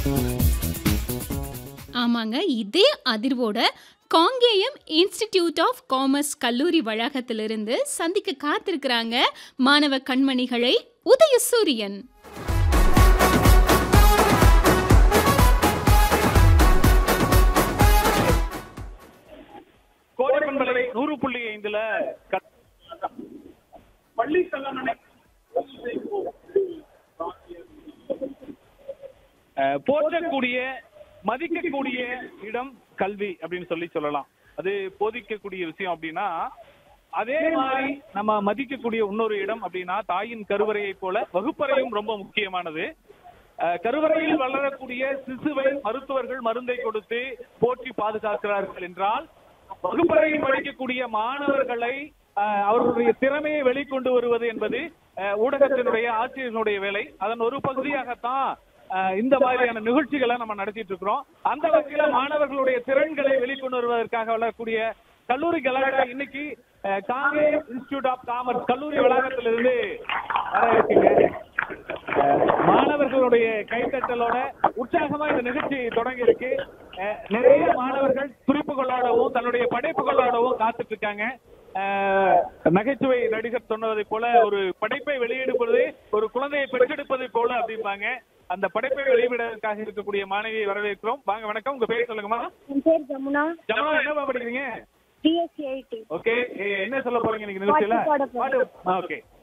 ஆமாங்க இதே அதிர்வோட காங்கேயம் இன்ஸ்டிடியூட் ஆஃப் காமர்ஸ் கல்லூரி வளாகத்திலிருந்து சந்திக்க காத்திருக்கிறாங்க மாணவ கண்மணிகளை உதயசூரியன் கோடைப்பண்பலை நூறு புள்ளி ஐந்துல க- பள்ளி கல்லணை அஹ், போற்றக்கூடிய மதிக்கக்கூடிய இடம் கல்வி அப்படின்னு சொல்லி சொல்லலாம் அது போதிக்கக்கூடிய விஷயம் அப்படின்னா அதே மாதிரி நம்ம மதிக்கக்கூடிய இன்னொரு இடம் அப்படின்னா தாயின் கருவறையை போல வகுப்பறையும் ரொம்ப முக்கியமானது அஹ், கருவறையில் வளரக்கூடிய சிசுவை மருத்துவர்கள் மருந்தை கொடுத்து போற்றி பாதுகாக்கிறார்கள் என்றால் வகுப்பறையில் படிக்கக்கூடிய மாணவர்களை அஹ், அவர்களுடைய திறமையை வெளிக்கொண்டு வருவது என்பது அஹ், ஊடகத்தினுடைய ஆசிரியர்களுடைய வேலை அதன் ஒரு பகுதியாகத்தான் அஹ், இந்த மாதிரியான நிகழ்ச்சிகளை நம்ம நடத்திட்டு இருக்கிறோம் அந்த வகையில மாணவர்களுடைய திறன்களை வெளிக்கொண்டு வருவதற்காக வளரக்கூடிய கல்லூரி கலாட்டா இன்னைக்கு அஹ், காங்கேயம் இன்ஸ்டிடியூட் ஆஃப் காமர்ஸ் கல்லூரி வளாகத்திலிருந்து வர இருக்குங்க அஹ், மாணவர்களுடைய கைத்தட்டலோட உற்சாகமா இந்த நிகழ்ச்சி தொடங்கி இருக்கு அஹ், நிறைய மாணவர்கள் குறிப்புகளோடவும் தன்னுடைய படைப்புகளோடவும் காத்துட்டு இருக்காங்க அஹ், நகைச்சுவை நடிகர் சொன்னதை போல ஒரு படைப்பை வெளியிடுவது ஒரு குழந்தையை பெற்றெடுப்பதை போல அப்படிம்பாங்க அந்த படைப்பை வெளியிடுவதற்காக இருக்கக்கூடிய மாணவியை வரவேற்கிறோம் வாங்க வணக்கம் உங்க பேர் சொல்லுங்கம்மா என் பேர் ஜமுனா ஜமனா என்ன படிக்கிறீங்க பிஎஸ்சி ஐடி ஓகே என்ன சொல்ல போறீங்க இன்னைக்கு நிகழ்ச்சியில பாட்டு பாட போறேன். பாட்டு ஓகே